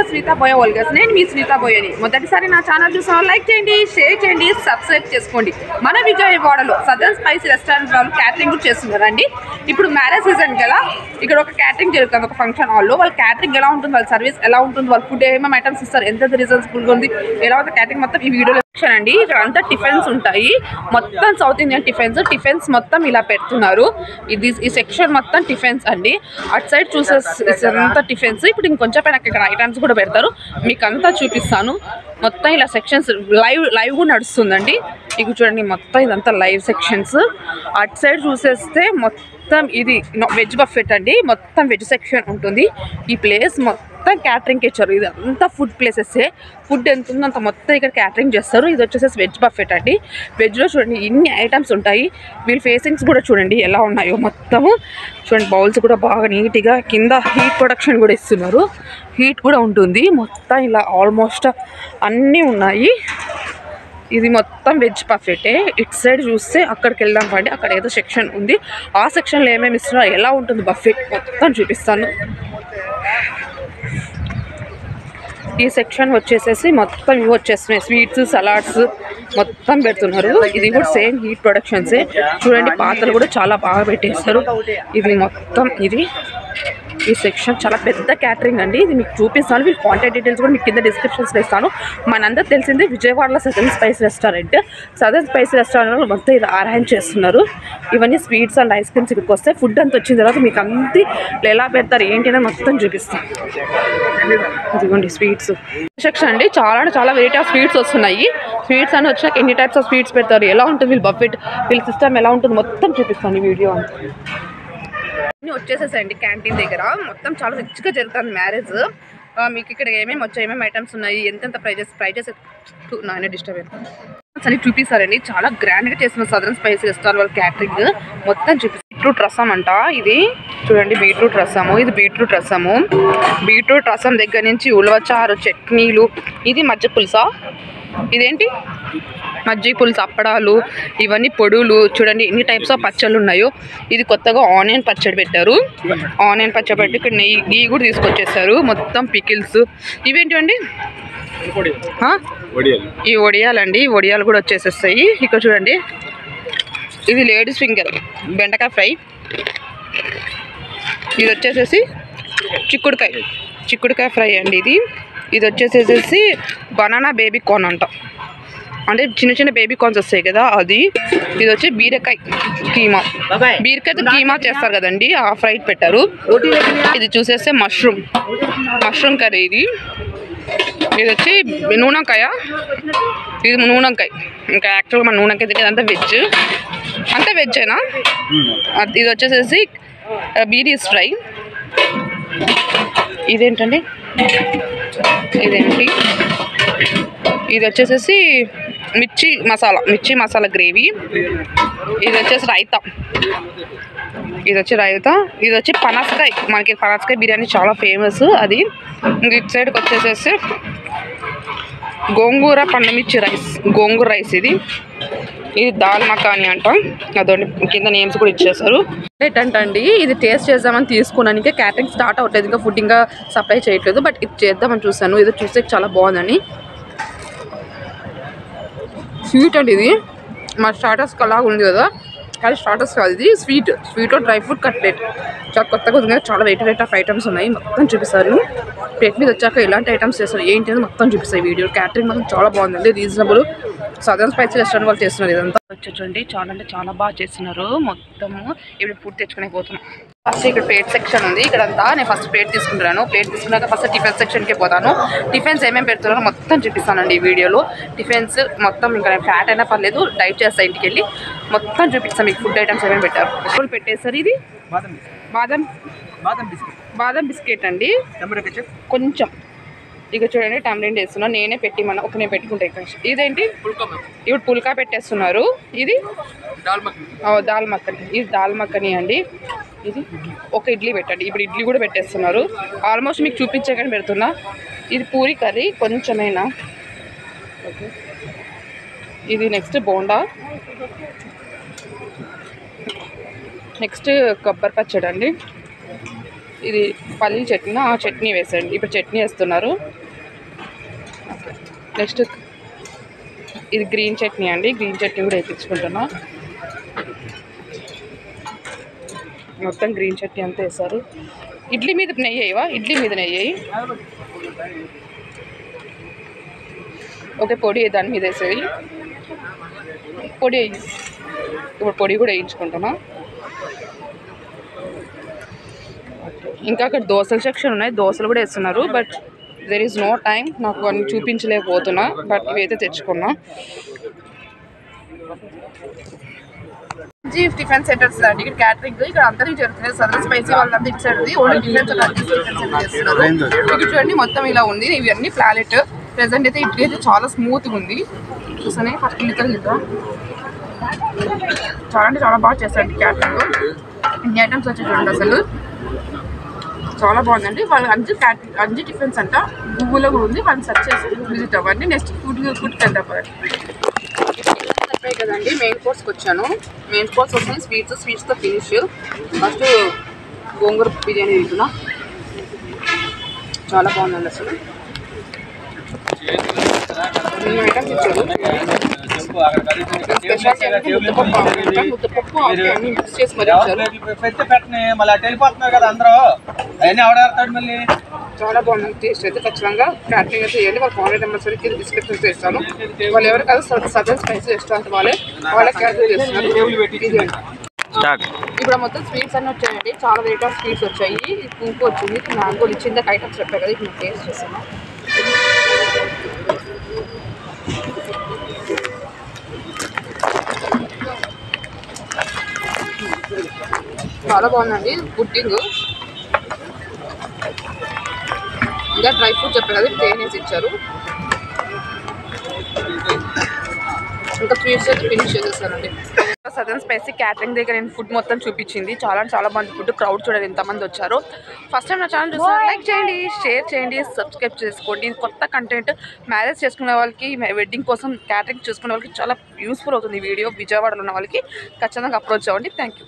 సునీత బోయ ఓల్గస్ నేను మీ సునీత బోయని మొదటిసారి నా ఛానల్ చూసిన లైక్ చేయండి షేర్ చేయండి సబ్స్క్రైబ్ చేసుకోండి మన విజయవాడలో సదర్న్ స్పైస్ రెస్టారెంట్ వాళ్ళు క్యాటరింగ్ కూడా చేస్తున్నారండి ఇప్పుడు మ్యారేజ్ సీజన్ కదా ఇక్కడ ఒక క్యాటరింగ్ జరుగుతుంది ఒక ఫంక్షన్ హాల్లో వాళ్ళ క్యాటరింగ్ ఎలా ఉంటుంది వాళ్ళ సర్వీస్ ఎలా ఉంటుంది వాళ్ళ ఫుడ్ ఏమేమి ఐటమ్స్ ఇస్తారు ఎంత రీజన్స్ఫుల్గా ఉంది ఎలా ఉంది క్యాటరింగ్ మొత్తం ఈ వీడియోలో సెక్షన్ అండి ఇక్కడ అంతా టిఫిన్స్ ఉంటాయి మొత్తం సౌత్ ఇండియన్ టిఫిన్స్ టిఫిన్స్ మొత్తం ఇలా పెడుతున్నారు ఇది ఈ సెక్షన్ మొత్తం టిఫిన్స్ అండి అటు సైడ్ చూసే అంతా టిఫిన్స్ ఇప్పుడు ఇంకొంచెం పైన ఇక్కడ ఐటమ్స్ కూడా పెడతారు మీకు అంతా చూపిస్తాను మొత్తం ఇలా సెక్షన్స్ లైవ్ లైవ్ కూడా నడుస్తుందండి ఇక చూడండి మొత్తం ఇదంతా లైవ్ సెక్షన్స్ అటు సైడ్ చూసేస్తే మొత్తం ఇది వెజ్ బఫెట్ అండి మొత్తం వెజ్ సెక్షన్ ఉంటుంది ఈ ప్లేస్ మొత్తం క్యాటరింగ్ ఇచ్చారు ఇది అంతా ఫుడ్ ప్లేసెస్ ఫుడ్ ఎంత ఉందో అంత మొత్తం ఇక్కడ క్యాటరింగ్ చేస్తారు ఇది వచ్చేసి వెజ్ బఫెట్ అండి వెజ్లో చూడండి ఇన్ని ఐటమ్స్ ఉంటాయి వీళ్ళ ఫేసింగ్స్ కూడా చూడండి ఎలా ఉన్నాయో మొత్తము చూడండి బౌల్స్ కూడా బాగా నీట్గా కింద హీట్ ప్రొడక్షన్ కూడా ఇస్తున్నారు హీట్ కూడా ఉంటుంది మొత్తం ఇలా ఆల్మోస్ట్ అన్నీ ఉన్నాయి ఇది మొత్తం వెజ్ పఫెటే ఇటు సైడ్ చూస్తే అక్కడికి వెళ్దాం పండి అక్కడ ఏదో సెక్షన్ ఉంది ఆ సెక్షన్లో ఏమేమి ఇస్తున్నారో ఎలా ఉంటుంది బఫెట్ మొత్తం చూపిస్తాను ఈ సెక్షన్ వచ్చేసేసి మొత్తం ఇవి వచ్చేస్తున్నాయి స్వీట్స్ సలాడ్స్ మొత్తం పెడుతున్నారు ఇది కూడా సేమ్ హీట్ ప్రొడక్షన్సే చూడండి పాత్రలు కూడా చాలా బాగా పెట్టేశారు ఇది మొత్తం ఇది ఈ సెక్షన్ చాలా పెద్ద క్యాటరింగ్ అండి ఇది మీకు చూపిస్తాను వీళ్ళు కాంటాక్ట్ డీటెయిల్స్ కూడా మీకు కింద డిస్క్రిప్షన్స్లో ఇస్తాను మనందరూ తెలిసిందే విజయవాడలో southern spice restaurant southern spice restaurant మొత్తం ఇలా అరేంజ్ చేస్తున్నారు ఇవన్నీ స్వీట్స్ అండ్ ఐస్ క్రీమ్స్ ఇక్కడికి వస్తే ఫుడ్ అంతా వచ్చిన తర్వాత మీకు అంతే ఎలా పెడతారు ఏంటి అనేది మొత్తం చూపిస్తాను ఇదిగోండి స్వీట్స్ సెక్షన్ అండి చాలా అంటే చాలా వెరైటీ ఆఫ్ స్వీట్స్ వస్తున్నాయి స్వీట్స్ అని వచ్చాక ఎన్ని టైప్స్ ఆఫ్ స్వీట్స్ పెడతారు ఎలా ఉంటుంది వీళ్ళు బఫెట్ వీళ్ళ సిస్టమ్ ఎలా ఉంటుంది మొత్తం చూపిస్తాను ఈ వీడియో అంతా అన్నీ వచ్చేసేసండి క్యాంటీన్ దగ్గర మొత్తం చాలా రిచ్గా జరుగుతుంది మ్యారేజ్ మీకు ఇక్కడ ఏమేమి వచ్చాయి ఏమేమి ఐటమ్స్ ఉన్నాయి ఎంతెంత ప్రైజెస్ ప్రైజెస్ నానే డిస్టర్బ్ అని చూపిస్తారండి చాలా గ్రాండ్గా చేస్తున్నారు సదరన్ స్పైస్ రెస్టారెంట్ వాళ్ళ క్యాటరింగ్ మొత్తం చూపి బీట్రూట్ రసం అంట ఇది చూడండి బీట్రూట్ రసము ఇది బీట్రూట్ రసము బీట్రూట్ రసం దగ్గర నుంచి ఉలవచారు చట్నీలు ఇది మజ్జి పులుసా ఇదేంటి మజ్జిగ పులుసు అప్పడాలు ఇవన్నీ పొడులు చూడండి ఎన్ని టైప్స్ ఆఫ్ పచ్చళ్ళు ఉన్నాయో ఇది కొత్తగా ఆనియన్ పచ్చడి పెట్టారు ఆనియన్ పచ్చడి పెట్టి ఇక్కడ నెయ్యి గీ కూడా తీసుకొచ్చేసారు మొత్తం పికిల్స్ ఇవేంటండి ఆ? ఈ వడియాలండి ఈ వడియాలు కూడా వచ్చేసేస్తాయి ఇక్కడ చూడండి ఇది లేడీస్ ఫింగర్ బెండకాయ ఫ్రై ఇది వచ్చేసేసి చిక్కుడుకాయ చిక్కుడుకాయ ఫ్రై అండి ఇది ఇది వచ్చేసేసి బనానా బేబీ కార్న్ అంట అంటే చిన్న చిన్న బేబీ కార్న్స్ వస్తాయి కదా అది ఇది వచ్చి బీరకాయ కీమా బీరకాయతో కీమా చేస్తారు కదండి ఆ ఫ్రై పెట్టారు ఇది చూసేస్తే మష్రూమ్ మష్రూమ్ కర్రీ ఇది ఇది వచ్చి నూనెకాయ ఇది నూనెకాయ ఇంకా యాక్చువల్గా మన నూనెకాయ తినేది అంతా వెజ్ అంతా వెజ్జేనా అది- ఇది వచ్చేసేసి బీరీస్ ఫ్రై ఇదేంటండి ఇదేంటి ఇది వచ్చేసేసి మిర్చి మసాలా మిర్చి మసాలా గ్రేవీ ఇది వచ్చేసి రైతా ఇది వచ్చి రైతా ఇది వచ్చి పనసకాయ మనకి పనసకాయ బిర్యానీ చాలా ఫేమస్ అది ఇంక ఇటు సైడ్కి వచ్చేసేసి గోంగూర పండుమిర్చి రైస్ గోంగూర రైస్ ఇది ఇది దాల్ మకాని అంట అదొండి కింద నేమ్స్ కూడా ఇచ్చేసారు ఏంటంటండి ఇది టేస్ట్ చేద్దామని తీసుకున్నాను ఇంకా క్యాటరింగ్ స్టార్ట్ అవ్వట్లేదు ఇంకా ఫుడ్ ఇంకా సప్లై చేయట్లేదు బట్ ఇది చేద్దామని చూసాను ఇది చూస్తే చాలా బాగుందని స్వీట్ అండి ఇది మా స్టార్టర్స్ అలాగా ఉంది కదా కానీ స్టార్టర్స్ కాదు ఇది sweet sweet dry fruit cutlet చాలా కొత్తగా ఉంది కదా చాలా వెయిట్ వెయిట్ ఆఫ్ ఐటమ్స్ ఉన్నాయి మొత్తం చూపిస్తారు ప్లేట్ మీద వచ్చాక ఎలాంటి ఐటమ్స్ చేస్తారు ఏంటి అనేది మొత్తం చూపిస్తాయి వీడియో క్యాటరింగ్ మాత్రం చాలా బాగుందండి రీజనబుల్ సదర్న్ స్పైసీ రెస్టారెంట్ వాళ్ళు చేస్తున్నారు ఇదంతా వచ్చేటండి చాలా అంటే చాలా బాగా చేస్తున్నారు మొత్తము ఇప్పుడు ఫుడ్ తెచ్చుకునే పోతున్నాం ఫస్ట్ ఇక్కడ ప్లేట్ సెక్షన్ ఉంది ఇక్కడ అంతా నేను ఫస్ట్ ప్లేట్ తీసుకుంటాను ప్లేట్ తీసుకున్నాక ఫస్ట్ టిఫిన్ సెక్షన్కి పోతాను టిఫిన్స్ ఏమేమి పెడుతున్నారో మొత్తం చూపిస్తానండి ఈ వీడియోలో టిఫిన్స్ మొత్తం ఇంకా నేను ఫ్యాట్ అయినా పర్లేదు డైట్ చేస్తాను ఇంటికి వెళ్ళి మొత్తం చూపిస్తాను మీకు ఫుడ్ ఐటమ్స్ ఏమేమి పెట్టారు ఫుల్ పెట్టేస్తారు ఇది బాదం బాదం బిస్కెట్ బాదం బిస్కెట్ అండి టమాటో కెచప్ కొంచెం ఇక చూడండి టమారెంట్ వేస్తున్నా నేనే పెట్టి మన ఒక నేను పెట్టుకుంటా ఇక్కడ ఇదేంటి ఇప్పుడు పుల్కా పెట్టేస్తున్నారు ఇది దాల్ మఖని ఆ, దాల్ మక్కని ఇది దాల్ మక్కని అండి ఇది ఒక ఇడ్లీ పెట్టండి ఇప్పుడు ఇడ్లీ కూడా పెట్టేస్తున్నారు ఆల్మోస్ట్ మీకు చూపించగానే పెడుతున్నా ఇది పూరి కర్రీ కొంచెమైనా ఓకే ఇది నెక్స్ట్ బోండా నెక్స్ట్ కొబ్బరి పచ్చడి అండి ఇది పల్లి చట్నీ ఆ చట్నీ వేసండి ఇప్పుడు చట్నీ వేస్తున్నారు నెక్స్ట్ ఇది గ్రీన్ చట్నీ అండి గ్రీన్ చట్నీ కూడా వేయించుకుంటున్నా మొత్తం గ్రీన్ చట్నీ అంతా వేస్తారు ఇడ్లీ మీద నెయ్యి వేయవా ఇడ్లీ మీద నెయ్యి వేయి. ఓకే పొడి దాని మీద వేసేది పొడి వేయి. ఇప్పుడు పొడి కూడా వేయించుకుంటున్నా ఇంకా అక్కడ దోశల సెక్షన్ ఉన్నాయి దోశలు కూడా వేస్తున్నారు but there is no time నాకు అన్ని చూపించలేకపోతున్నా బట్ ఇవైతే తెచ్చుకున్నా జీ టిఫిన్ సెంటర్స్ అండి ఇక్కడ క్యాటరింగ్ ఇక్కడ అందరికీ జరుగుతుంది సదర్ స్పైసీ వాళ్ళంతా ఇటు సైడ్ ఓన్లీ టిఫిన్ చేస్తున్నారు ఇక్కడ చూడండి మొత్తం ఇలా ఉంది ఇవన్నీ ప్లానెట్ ప్రెసెంట్ అయితే ఇడ్లీ అయితే చాలా స్మూత్గా ఉంది చూసానే ఫస్ట్ ఇల్లు చూద్దాం చాలా అంటే చాలా బాగా చేస్తారు క్యాటరింగ్ ఇన్ని ఐటమ్స్ వచ్చి చూడండి అసలు చాలా బాగుందండి వాళ్ళు అంజు క్యాటరింగ్ అంజు టిఫిన్స్ అంట గూగుల్లో కూడా ఉంది వాళ్ళు సెర్చ్ చేసి విజిట్ అవ్వండి నెక్స్ట్ ఫుడ్ ఫుడ్కి వెళ్దాం పదండి. చెప్పాయి కదండి మెయిన్ కోర్స్కి వచ్చాను మెయిన్ కోర్స్ వస్తుంది స్వీట్స్ స్వీట్స్తో ఫినిష్ ఫస్ట్ గోంగూర బిర్యానీ తింటున్నా చాలా బాగుందండి అసలు ఎన్ని ఐటమ్స్ ఇచ్చారు స్పెషాలిటీ అంటే ముద్దపప్పు ఆవకాయ. ముద్దపప్పు ఆవకాయ అన్ని మిక్స్ చేసి మరీ ఇచ్చారు పెట్టి పెట్టని మళ్ళీ అటు వెళ్ళిపోతున్నారు కదా అందరూ అవన్నీ ఎవడాడతాడు మళ్ళీ చాలా బాగుంది టేస్ట్ అయితే ఖచ్చితంగా క్యాటరింగ్ అయితే చేయండి వాళ్ళ కాంటాక్ట్ నెంబర్స్ కింద డిస్క్రిప్షన్ చేస్తాను వాళ్ళు ఎవరు కాదు సదన్ స్పైసీ రెస్టారెంట్ వాళ్ళే వాళ్ళ క్యాటరింగ్ చేస్తున్నారు ఇది అండి. స్టార్ట్ ఇప్పుడు మొత్తం స్వీట్స్ అన్నీ వచ్చాయండి చాలా రేట్ ఆఫ్ స్వీట్స్ వచ్చాయి కుంకు వచ్చింది మ్యాంగో ఇచ్చింది ఐటమ్స్ చెప్పాయి కదా ఇప్పుడు టేస్ట్ చేస్తాను చాలా బాగుందండి పుడ్డింగ్ ఇంకా డ్రై ఫ్రూట్ చెప్పారు కదా తేనేసి ఇచ్చారు ఇంకా స్వీట్స్ అయితే ఫినిష్ చేసేస్తానండి సదన్ స్పైసీ క్యాటరింగ్ దగ్గర నేను ఫుడ్ మొత్తం చూపించింది చాలా అంటే చాలా బాగుంది ఫుడ్ క్రౌడ్ చూడాలి ఎంతమంది వచ్చారు ఫస్ట్ టైం నా ఛానల్ చూసారు లైక్ చేయండి షేర్ చేయండి సబ్స్క్రైబ్ చేసుకోండి ఇది కొత్త కంటెంట్ మ్యారేజ్ చేసుకునే వాళ్ళకి వెడ్డింగ్ కోసం క్యాటరింగ్ చూసుకునే వాళ్ళకి చాలా యూస్ఫుల్ అవుతుంది ఈ వీడియో విజయవాడలో ఉన్న వాళ్ళకి ఖచ్చితంగా అప్రోచ్ అవ్వండి థ్యాంక్ యూ